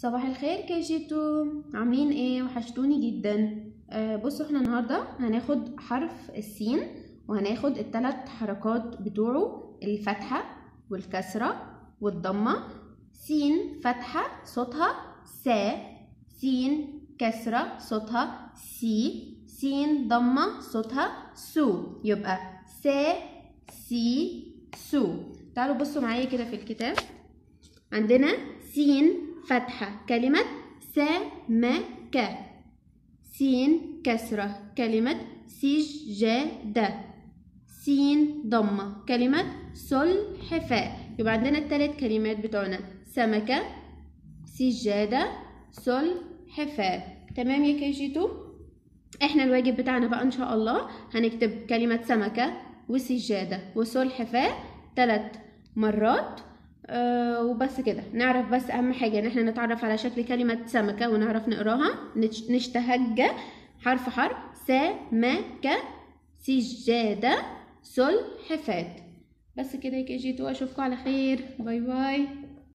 صباح الخير كي جيتو عاملين ايه وحشتوني جدا آه بصوا احنا النهارده هناخد حرف السين وهناخد الثلاث حركات بتوعه الفتحة والكسرة والضمة سين فتحة صوتها س سين كسرة صوتها سي سين ضمة صوتها سو يبقى س سي سو تعالوا بصوا معايا كده في الكتاب عندنا سين فتحة كلمة سمك سين كسرة كلمة سجادة سين ضمة كلمة سلحفاء يبقى عندنا الثلاث كلمات بتوعنا سمكة سجادة سلحفاء تمام يا كيجيتو احنا الواجب بتاعنا بقى ان شاء الله هنكتب كلمة سمكة وسجادة وسلحفاء ثلاث مرات أه وبس كده نعرف بس اهم حاجه ان احنا نتعرف على شكل كلمه سمكه ونعرف نقراها نش- نشتهج حرف حرف سمكه سجاده سلحفات بس كده يا كي جي تو اشوفكم على خير باي باي